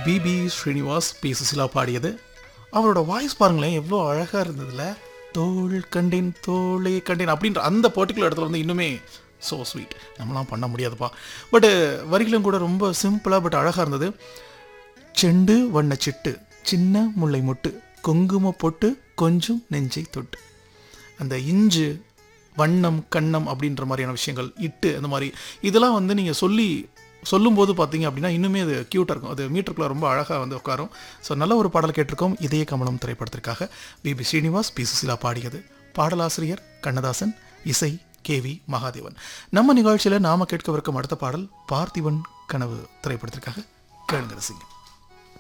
BP Srinivas B Susheela பாடியது அவரோட voice பாருங்களேன் எவ்வளோ அழகாக இருந்ததுல தோள் கண்டேன் தோளே கண்டேன் அப்படின்ற அந்த பர்டிகுலர் இடத்துல வந்து இன்னுமே ஸோ ஸ்வீட் நம்மளாம் பண்ண முடியாதுப்பா பட்டு வரிகளும் கூட ரொம்ப சிம்பிளாக பட் அழகாக இருந்தது செண்டு வண்ண சிட்டு சின்ன முல்லை மொட்டு குங்கும பொட்டு கொஞ்சம் நெஞ்சை தொட்டு அந்த இஞ்சு வண்ணம் கண்ணம் அப்படின்ற மாதிரியான விஷயங்கள் இட்டு அந்த மாதிரி இதெல்லாம் வந்து நீங்கள் சொல்லி சொல்லும்போது பார்த்தீங்க அப்படின்னா இன்னுமே அது க்யூட்டாக இருக்கும் அது மீட்டருக்குள்ள ரொம்ப அழகாக வந்து உட்காரும் ஸோ நல்ல ஒரு பாடல் கேட்டிருக்கோம் இதய கமலம் திரைப்படத்திற்காக பிபி ஸ்ரீனிவாஸ் பி சுசிலா பாடியது பாடலாசிரியர் கண்ணதாசன் இசை கேவி மகாதேவன் நம்ம நிகழ்ச்சியில் நாம கேட்கவிருக்கும் அடுத்த பாடல் பார்த்திபன் கனவு திரைப்படத்திற்காக கேளுங்க ரசிங்க